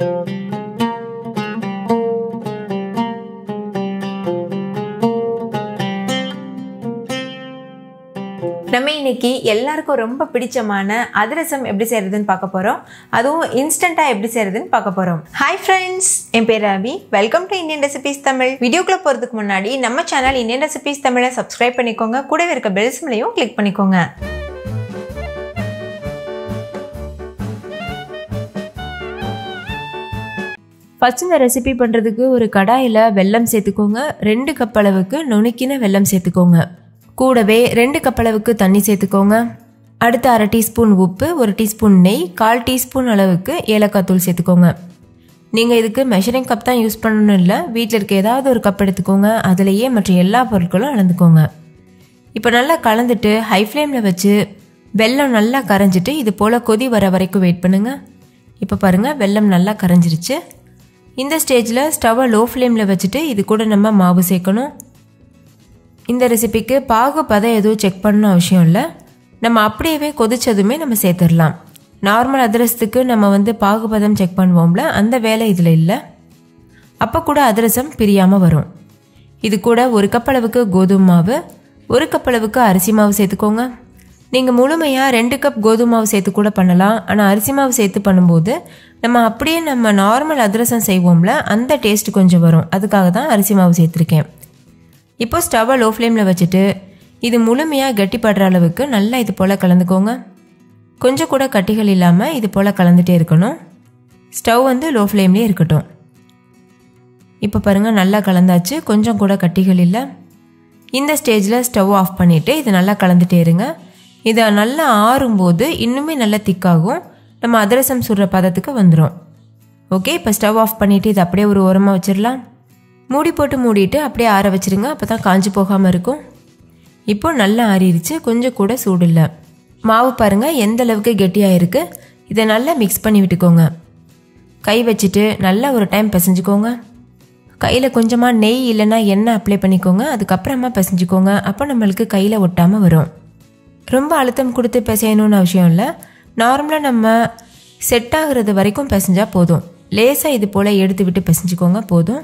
நம்ம இன்னைக்கு எல்லாருக்கும் ரொம்ப பிடிச்சமான அதிரசம் எப்படி செய்யறதுன்னு பார்க்க போகிறோம் அதுவும் இன்ஸ்டண்ட்டாக எப்படி செய்யறதுன்னு பார்க்க போகிறோம் ஹாய் ஃப்ரெண்ட்ஸ் என் பேர் Ravi welcome to Indian recipes Tamil வீடியோக்குள்ளே போகிறதுக்கு முன்னாடி நம்ம சேனல் இந்தியன் ரெசிபீஸ் தமிழை சப்ஸ்கிரைப் பண்ணிக்கோங்க கூடவே இருக்க பெல் சிம்லையும் கிளிக் பண்ணிக்கோங்க ஃபஸ்ட் இந்த ரெசிபி பண்ணுறதுக்கு ஒரு கடாயில் வெல்லம் சேர்த்துக்கோங்க ரெண்டு கப் அளவுக்கு நுணுக்கின வெல்லம் சேர்த்துக்கோங்க கூடவே ரெண்டு கப் அளவுக்கு தண்ணி சேர்த்துக்கோங்க அடுத்து அரை டீஸ்பூன் உப்பு ஒரு டீஸ்பூன் நெய் கால் டீஸ்பூன் அளவுக்கு ஏலக்காய் தூள் சேர்த்துக்கோங்க நீங்கள் இதுக்கு மெஷரிங் கப் தான் யூஸ் பண்ணணும் இல்லை வீட்டில் இருக்க ஏதாவது ஒரு கப் எடுத்துக்கோங்க அதிலேயே மற்ற எல்லா பொருட்களும் அளந்துக்கோங்க இப்போ நல்லா கலந்துட்டு ஹை ஃப்ளேமில் வச்சு வெல்லம் நல்லா கரைஞ்சிட்டு இது போல் கொதி வர வரைக்கும் வெயிட் பண்ணுங்கள் இப்போ பாருங்கள் வெல்லம் நல்லா கரைஞ்சிருச்சு இந்த ஸ்டேஜில் ஸ்டவ்வை லோ ஃப்ளேமில் வச்சுட்டு இது கூட நம்ம மாவு சேர்க்கணும் இந்த ரெசிபிக்கு பாகு பதம் எதுவும் செக் பண்ணணும் அவசியம் இல்லை நம்ம அப்படியே கொதிச்சதுமே நம்ம சேர்த்துடலாம் நார்மல் அதிரசத்துக்கு நம்ம வந்து பாகுபதம் செக் பண்ணுவோம்ல அந்த வேலை இதில் இல்லை அப்போ கூட அதிரசம் பிரியாமல் வரும் இது கூட ஒரு கப் அளவுக்கு கோதுமை மாவு ஒரு கப் அளவுக்கு அரிசி மாவு சேர்த்துக்கோங்க நீங்கள் முழுமையாக ரெண்டு கப் கோதுமை மாவு சேர்த்து கூட பண்ணலாம் ஆனால் அரிசி மாவு சேர்த்து பண்ணும்போது நம்ம அப்படியே நம்ம நார்மல் அதிரசம் செய்வோம்ல அந்த டேஸ்ட் கொஞ்சம் வரும் அதுக்காக தான் அரிசி மாவு சேர்த்துருக்கேன் இப்போ ஸ்டவ்வை லோ ஃப்ளேமில் வச்சுட்டு இது முழுமையாக கட்டிப்படுற அளவுக்கு நல்லா இது போல் கலந்துக்கோங்க கொஞ்சம் கூட கட்டிகள் இல்லாமல் இது போல் கலந்துட்டே இருக்கணும் ஸ்டவ் வந்து லோ ஃப்ளேம்லேயே இருக்கட்டும் இப்போ பாருங்கள் நல்லா கலந்தாச்சு கொஞ்சம் கூட கட்டிகள் இல்லை இந்த ஸ்டேஜில் ஸ்டவ் ஆஃப் பண்ணிவிட்டு இது நல்லா கலந்துட்டே இருங்க இதை நல்லா ஆறும்போது இன்னுமே நல்லா திக்காகும் நம்ம அதிரசம் சுடுற பதத்துக்கு வந்துடும் ஓகே இப்போ ஸ்டவ் ஆஃப் பண்ணிவிட்டு இதை அப்படியே ஒரு ஓரமாக வச்சிடலாம் மூடி போட்டு மூடிட்டு அப்படியே ஆற வச்சிருங்க அப்போ தான் காஞ்சி போகாமல் இருக்கும் இப்போ நல்லா ஆறிடுச்சு கொஞ்சம் கூட சூடு இல்லை மாவு பாருங்கள் எந்த அளவுக்கு கெட்டியாக இருக்குது இதை நல்லா மிக்ஸ் பண்ணி விட்டுக்கோங்க கை வச்சுட்டு நல்லா ஒரு டைம் பிசைஞ்சுக்கோங்க கையில் கொஞ்சமாக நெய் இல்லைன்னா எண்ணெய் அப்ளை பண்ணிக்கோங்க அதுக்கப்புறமா பிசைஞ்சுக்கோங்க அப்போ நம்மளுக்கு கையில் ஒட்டாமல் வரும் ரொம்ப அழுத்தம் கொடுத்து பிசையணும்னு அவசியம் இல்லை நார்மலாக நம்ம செட் ஆகுறது வரைக்கும் பிசைஞ்சால் போதும் லேசாக இது போல் எடுத்து விட்டு பிசைஞ்சுக்கோங்க போதும்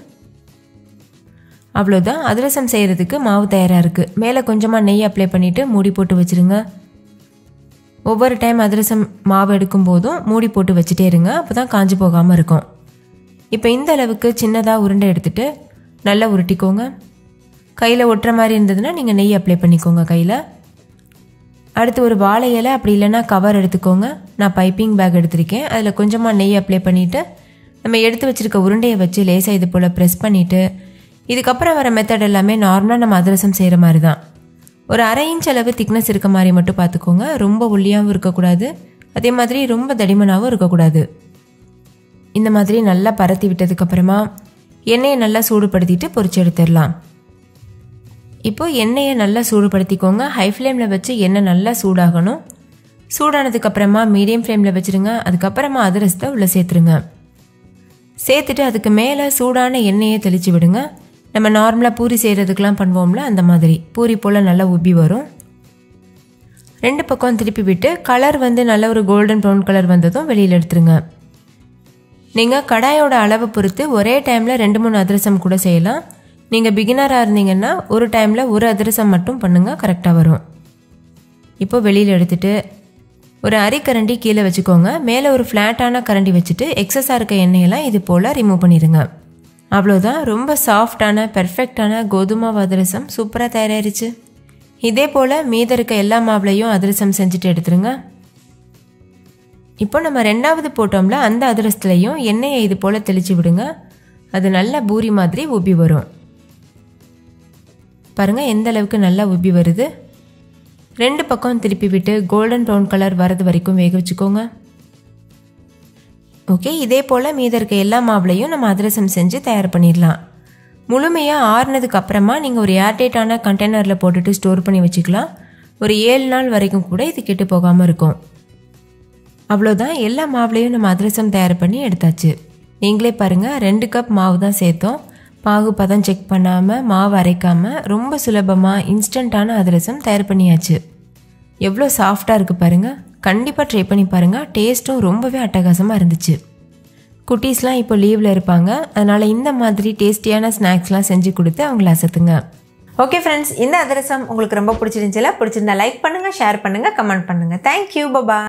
அவ்வளோதான் அதிரசம் செய்கிறதுக்கு மாவு தயாராக இருக்குது மேலே கொஞ்சமாக நெய் அப்ளை பண்ணிவிட்டு மூடி போட்டு வச்சுருங்க ஒவ்வொரு டைம் அதிரசம் மாவு எடுக்கும் போதும் மூடி போட்டு வச்சுட்டே இருங்க அப்போ தான் காஞ்சி போகாமல் இருக்கும் இப்போ இந்த அளவுக்கு சின்னதாக உருண்டை எடுத்துகிட்டு நல்லா உருட்டிக்கோங்க கையில் ஒட்டுற மாதிரி இருந்ததுன்னா நீங்கள் நெய் அப்ளை பண்ணிக்கோங்க கையில் அடுத்து ஒரு வாழை இலை அப்படி இல்லைன்னா கவர் எடுத்துக்கோங்க நான் பைப்பிங் பேக் எடுத்திருக்கேன் அதில் கொஞ்சமாக நெய் அப்ளை பண்ணிவிட்டு நம்ம எடுத்து வச்சுருக்க உருண்டையை வச்சு லேசாக இது போல் ப்ரெஸ் பண்ணிவிட்டு இதுக்கப்புறம் வர மெத்தட் எல்லாமே நார்மலாக நம்ம அதிரசம் செய்கிற மாதிரி தான் ஒரு அரை இன்ச் அளவு திக்னஸ் இருக்க மாதிரி மட்டும் பார்த்துக்கோங்க ரொம்ப ஒல்லியாகவும் இருக்கக்கூடாது அதே மாதிரி ரொம்ப தடிமனாகவும் இருக்கக்கூடாது இந்த மாதிரி நல்லா பரத்தி விட்டதுக்கப்புறமா எண்ணெயை நல்லா சூடுபடுத்திட்டு பொரிச்சு எடுத்துடலாம் இப்போ எண்ணெயை நல்லா சூடுபடுத்திக்கோங்க ஹை ஃப்ளேமில் வச்சு எண்ணெய் நல்லா சூடாகணும் சூடானதுக்கப்புறமா மீடியம் ஃப்ளேமில் வச்சுருங்க அதுக்கப்புறமா அதிரசத்தை உள்ளே சேர்த்துருங்க சேர்த்துட்டு அதுக்கு மேலே சூடான எண்ணெயை தெளித்து விடுங்க நம்ம நார்மலாக பூரி செய்கிறதுக்கெலாம் பண்ணுவோம்ல அந்த மாதிரி பூரி போல் நல்லா உப்பி வரும் ரெண்டு பக்கம் திருப்பி விட்டு கலர் வந்து நல்ல ஒரு கோல்டன் ப்ரௌன் கலர் வந்ததும் வெளியில் எடுத்துருங்க நீங்கள் கடாயோட அளவை பொறுத்து ஒரே டைமில் ரெண்டு மூணு அதிரசம் கூட செய்யலாம் நீங்கள் பிகினராக இருந்தீங்கன்னா ஒரு டைமில் ஒரு அதிரசம் மட்டும் பண்ணுங்கள் கரெக்டாக வரும் இப்போ வெளியில் எடுத்துட்டு ஒரு அரிக்கரண்டி கீழே வச்சுக்கோங்க மேலே ஒரு ஃப்ளாட்டான கரண்டி வச்சுட்டு எக்ஸஸாக இருக்க எண்ணெயெல்லாம் இது போல் ரிமூவ் பண்ணிடுங்க அவ்வளோதான் ரொம்ப சாஃப்டான பெர்ஃபெக்டான கோதுமை அதிரசம் சூப்பராக தயாராகிருச்சு இதே போல் மீத இருக்க எல்லா மாவுலையும் அதிரசம் செஞ்சுட்டு எடுத்துருங்க இப்போ நம்ம ரெண்டாவது போட்டோம்ல அந்த அதிரசத்துலையும் எண்ணெயை இது போல் தெளித்து விடுங்க அது நல்லா பூரி மாதிரி உப்பி வரும் பாருங்கள் எந்த அளவுக்கு நல்லா உப்பி வருது ரெண்டு பக்கம் திருப்பி விட்டு கோல்டன் ப்ரௌன் கலர் வரது வரைக்கும் வேக வச்சுக்கோங்க ஓகே இதே போல் மீத இருக்க எல்லா மாவுலையும் நம்ம அதிரசம் செஞ்சு தயார் பண்ணிடலாம் முழுமையாக ஆறுனதுக்கு அப்புறமா நீங்கள் ஒரு ஏர்டைட்டான கண்டெய்னரில் போட்டுட்டு ஸ்டோர் பண்ணி வச்சுக்கலாம் ஒரு ஏழு நாள் வரைக்கும் கூட இது கெட்டு போகாமல் இருக்கும் அவ்வளோதான் எல்லா மாவுலையும் நம்ம அதிரசம் தயார் பண்ணி எடுத்தாச்சு நீங்களே பாருங்கள் ரெண்டு கப் மாவு தான் சேர்த்தோம் பாகு பதம் செக் பண்ணாமல் மாவு அரைக்காமல் ரொம்ப சுலபமாக இன்ஸ்டண்ட்டான அதிரசம் தயார் பண்ணியாச்சு எவ்வளோ சாஃப்டாக இருக்குது பாருங்கள் கண்டிப்பாக ட்ரை பண்ணி பாருங்கள் டேஸ்ட்டும் ரொம்பவே அட்டகாசமாக இருந்துச்சு குட்டீஸ்லாம் இப்போ லீவில் இருப்பாங்க அதனால் இந்த மாதிரி டேஸ்டியான ஸ்நாக்ஸ்லாம் செஞ்சு கொடுத்து அவங்கள அசத்துங்க ஓகே ஃப்ரெண்ட்ஸ் இந்த அதிரசம் உங்களுக்கு ரொம்ப பிடிச்சிருந்துச்சுல பிடிச்சிருந்தா லைக் பண்ணுங்கள் ஷேர் பண்ணுங்கள் கமெண்ட் பண்ணுங்கள் தேங்க்யூ பபா